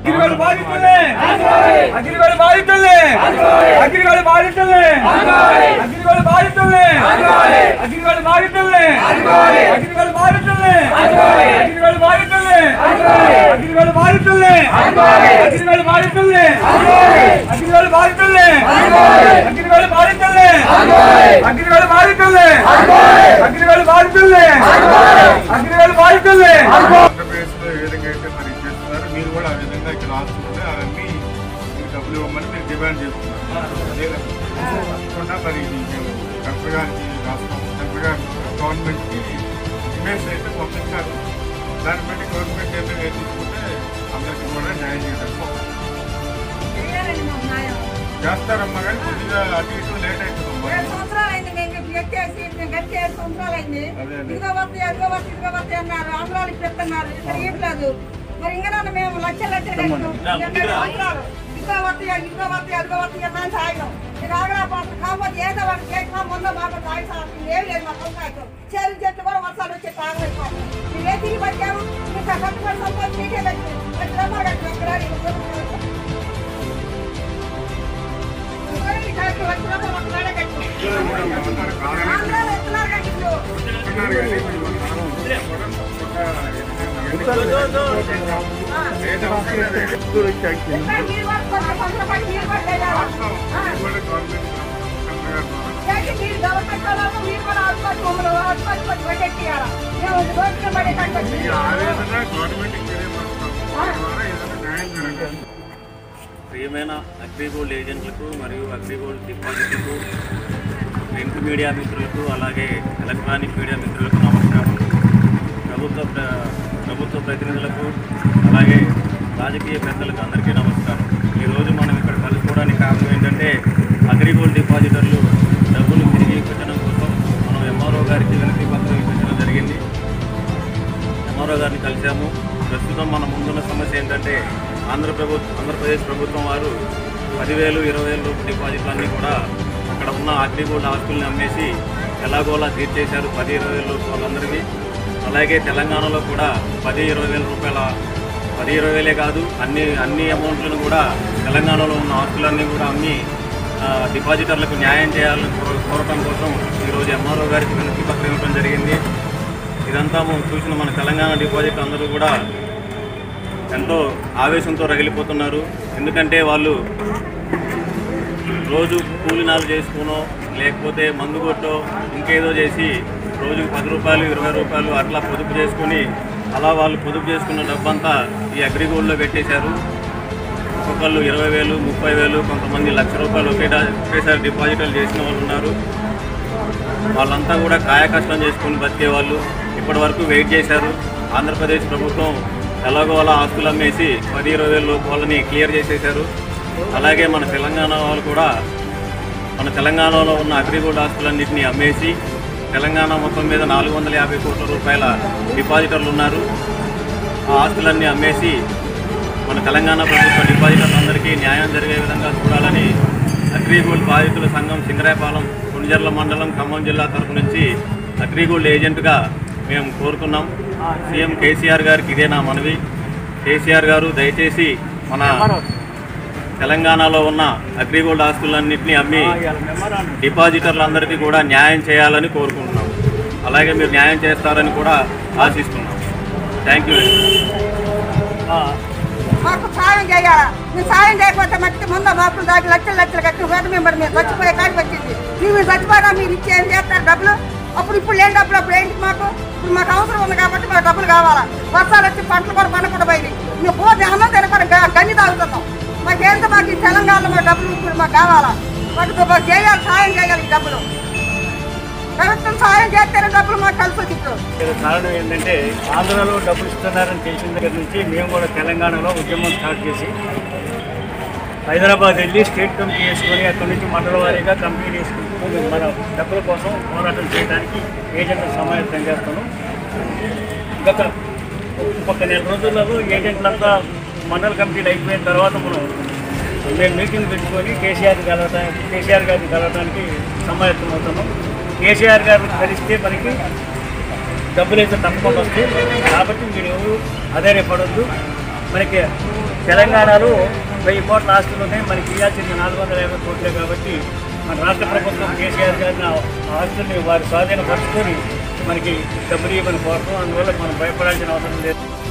అగ్రిగోల్డ్ బాధితులే అగ్రిగోల్డ్ బాధితులే అగ్రిగోల్డ్ బాధితులే అగ్రిగోల్డ్ బాధితులే అగ్రిగోల్డ్ బాధితులే అగ్రిగోల్డ్ బాధితులే అగ్రిగోల్డ్ బాధితులే అగ్రిగోల్డ్ బాధితులే అగ్రిగోల్డ్ బాధితులే అగ్రిగోల్డ్ బాధితులే అగ్రిగోల్డ్ బాధితులే అగ్రిగోల్డ్ బాధితులే అగ్రిగోల్డ్ బాధితులే అగ్రిగోల్డ్ బాధితులే ఆంధ్రప్రదేశ్లో ఏ విధంగా అయితే మరి చేస్తున్నారు మీరు కూడా ఆ విధంగా ఇక్కడ ఆస్తులు అవన్నీ మీకు డబ్బులు ఇవ్వమని మీరు డిమాండ్ చేస్తున్నారు అదే కాకుండా మరి ఇది మేము కలెక్టర్ గారికి రాష్ట్రం కలెక్టర్ గారు గవర్నమెంట్కి ఇమేజ్ అయితే పంపించారు దాన్ని బట్టి గవర్నమెంట్ నిర్ణయం తీసుకుంటే అందరికీ కూడా న్యాయం చేయడం చేయాలండి మాకు న్యాయం. చేస్తారమ్మా కానీ కొద్దిగా అటు ఇటు లేట్ అవుతుందమ్మా ఏడు సంవత్సరాలైంది మేము ఇప్పుడు ఎక్కేసి మేము గట్టి ఏడు సంవత్సరాలైంది అదే అదే. ఇదిగో వస్తాయి అదిగో వస్తాయి ఇదిగో వస్తాయి అన్నారు ఆంధ్రాలు చెప్తున్నారు ఇక్కడ ఇవ్వలేదు మరి ఇంకా మేము లక్షలు లక్షలు కట్టాం. ఎన్నో సంవత్సరాలు. ఇదిగో వస్తాయి ఇదిగో వస్తాయి అదిగో వస్తాయి అన్నాను సాయం ఇక ఆగ్రా పాత్ర కాకపోతే ఏదో ఒకటి చేసినా ముందు మాకు సాయం సాయం ఏం లేదు మా సంసాయం చేరు చెట్లు కూడా వర్షాలు వచ్చి తాగలేకపోతాం మేము ఏ తిరిగి వచ్చాము ఇంకా కట్టుబడి సంపాదించి మీకే పెట్టి మరి రమ్మని కట్టి ఎక్కడ ఆంధ్రాలో ఎత్తున్నారు కదా ఇప్పుడు. చెప్తున్నారు కానీ మరి మనం లేట్ అవుతుంది ఎక్కడ నీరు పడుతుందో సంవత్సరం నీరు పడ్డాయా? ఆ. కూడా గవర్నమెంట్ కలెక్టర్ గారు ద్వారా ఏంటి మీరు గవర్నమెంట్ వాళ్ళకు మీరు కూడా ఆసుపత్రి మమ్మల్ని ఆసుపత్రి వచ్చి పెట్టేయాలా? మేము రోజున పడే కట్టొచ్చు. ఈ ఆవేదన గవర్నమెంట్కి తెలియపరుస్తాం దాని ద్వారా ఏదైనా న్యాయం జరగాలి ప్రియమైన అగ్రిగోల్డ్ ఏజెంట్లకు మరియు అగ్రిగోల్డ్ డిపాజిట్లకు ప్రింట్ మీడియా మిత్రులకు అలాగే ఎలక్ట్రానిక్ మీడియా మిత్రులకు నమస్కారం ప్రభుత్వ ప్ర- ప్రభుత్వ ప్రతినిధులకు అలాగే రాజకీయ పెద్దలకు అందరికీ నమస్కారం ఈరోజు మనం ఇక్కడ కలుసుకోవడానికి కారణం ఏంటంటే అగ్రిగోల్డ్ డిపాజిటర్లు డబ్బులు తిరిగి పెట్టడం కోసం మనం ఎంఆర్ఓ గారికి వినతి పత్రం ఇప్పించడం జరిగింది ఎంఆర్ఓ గారిని కలిశాము ప్రస్తుతం మన ముందున్న సమస్య ఏంటంటే ఆంధ్ర ప్రభుత్వం ఆంధ్రప్రదేశ్ ప్రభుత్వం వారు పదివేలు ఇరవై వేల రూపాయల డిపాజిట్లు అన్నీ కూడా అక్కడ ఉన్న అగ్రిగోల్డ్ ఆస్తుల్ని అమ్మేసి ఎలాగోలా తీర్చేశారు పది ఇరవై వేల రూపాయలందరికీ అలాగే తెలంగాణలో కూడా పది ఇరవై వేల రూపాయల పది ఇరవై వేలే కాదు అన్ని అన్ని అమౌంట్లను కూడా తెలంగాణలో ఉన్న ఆస్తులన్నీ కూడా అమ్మి ఆ, డిపాజిటర్లకు న్యాయం చేయాలని కోర- కోరటం కోసం ఈరోజు ఎంఆర్ఓ గారికి వినతి పత్రం ఇవ్వడం జరిగింది ఇదంతా మనం చూసిన మన తెలంగాణ డిపాజిట్ అందరూ కూడా ఎంతో ఆవేశంతో రగిలిపోతున్నారు ఎందుకంటే వాళ్ళు రోజు కూలినాలు చేసుకునో లేకపోతే మందు కొట్టో ఇంకేదో చేసి రోజుకు పది రూపాయలు ఇరవై రూపాయలు అట్లా పొదుపు చేసుకుని అలా వాళ్ళు పొదుపు చేసుకున్న డబ్బంతా ఈ అగ్రిగోల్డ్లో పెట్టేశారు ఒక్కొక్కళ్ళు ఇరవై వేలు ముప్పై వేలు కొంతమంది లక్ష రూపాయలు ఒకే ఒకేసారి డిపాజిట్లు చేసిన వాళ్ళు ఉన్నారు వాళ్ళంతా కూడా కాయ కష్టం చేసుకుని బతికే వాళ్ళు ఇప్పటి వరకు వెయిట్ చేశారు ఆంధ్రప్రదేశ్ ప్రభుత్వం ఎలాగో అలా ఆస్తులు అమ్మేసి పది ఇరవై వేల లోపు వాళ్ళని క్లియర్ చేసేశారు అలాగే మన తెలంగాణ వాళ్ళు కూడా మన తెలంగాణలో ఉన్న అగ్రిగోల్డ్ ఆస్తులన్నింటినీ అమ్మేసి తెలంగాణ మొత్తం మీద నాలుగు వందల యాభై కోట్ల రూపాయల డిపాజిటర్లు ఉన్నారు ఆ ఆస్తులన్నీ అమ్మేసి మన తెలంగాణ ప్రభుత్వ డిపాజిటర్లందరికీ న్యాయం జరిగే విధంగా చూడాలని అగ్రిగోల్డ్ బాధితుల సంఘం సింగరాయపాలెం కొణిజర్ల మండలం ఖమ్మం జిల్లా తరపు నుంచి అగ్రిగోల్డ్ ఏజెంట్గా మేము కోరుతున్నాం సీఎం కేసీఆర్ గారికి ఇదే నా మనవి కేసీఆర్ గారు దయచేసి మన తెలంగాణలో ఉన్న అగ్రిగోల్డ్ ఆస్తులన్నింటినీ అమ్మి డిపాజిటర్లందరికీ కూడా న్యాయం చేయాలని కోరుకుంటున్నాం అలాగే మీరు న్యాయం చేస్తారని కూడా ఆశిస్తున్నాం థ్యాంక్ యూ మాకు సాయం చేయాలా మీరు సాయం చేయకపోతే మట్టి ముందు మాకు దాటి లక్షలు లక్షలు కట్టి వేట మేము మేము చచ్చిపోయే కాడికి వచ్చింది మీరు చచ్చిపోయినా మీరు ఇచ్చి ఏం చేస్తారు డబ్బులు అప్పుడు ఇప్పుడు లేని డబ్బులు అప్పుడు ఏంటి మాకు ఇప్పుడు మాకు అవసరం ఉంది కాబట్టి మాకు డబ్బులు కావాలా వర్షాలు వచ్చి పంటలు కూడా పండకుండా పోయింది మేము పోతే అన్నం తినకుండా గ- గంజి తాగుతున్నాం మాకేంత మాకు ఈ తెలంగాణలో మాకు డబ్బులు ఇప్పుడు మాకు కావాలా మాకు మాకు చేయాలి సాయం చేయాలి ఈ డబ్బులు ప్రభుత్వం సాయం చేస్తేనే డబ్బులు మాకు కలిసి వచ్చి ఇప్పుడు ఇక్కడ కారణం ఏంటంటే ఆంధ్రాలో డబ్బులు ఇస్తున్నారని తెలిసిన దగ్గర నుంచి మేము కూడా తెలంగాణలో ఉద్యమం స్టార్ట్ చేసి హైదరాబాద్ వెళ్ళి స్టేట్ కమిటీ వేసుకొని అక్కడి నుంచి మండల వారీగా కంపెనీ వేసుకుని మన డబ్బుల కోసం పోరాటం చేయడానికి ఏజెంట్లు సమాయత్తం చేస్తాను గత ఒక నెల రోజులలో ఏజెంట్లంతా మండల కమిటీలు అయిపోయిన తర్వాత మనం మేము మీటింగ్ పెట్టుకొని కేసీఆర్ కలవటానికి కేసీఆర్ గారిని కలవటానికి సమాయత్తం అవుతున్నాం కేసీఆర్ గారిని కలిస్తే మనకి డబ్బులు అయితే తప్పకుండా వస్తాయి కాబట్టి మీరు ఎవరు అధైర్యపడొద్దు మనకి తెలంగాణలో వెయ్యి కోట్ల ఆస్తులు ఉన్నాయి మనకి ఇవ్వాల్సింది నాలుగు వందల యాభై కోట్లే కాబట్టి మన రాష్ట్ర ప్రభుత్వం కేసీఆర్ గారిని ఆ ఆస్తుల్ని వారి స్వాధీనపరుచుకొని మనకి డబ్బులు ఇవ్వని కోరడం అందువల్ల మనం భయపడాల్సిన అవసరం లేదు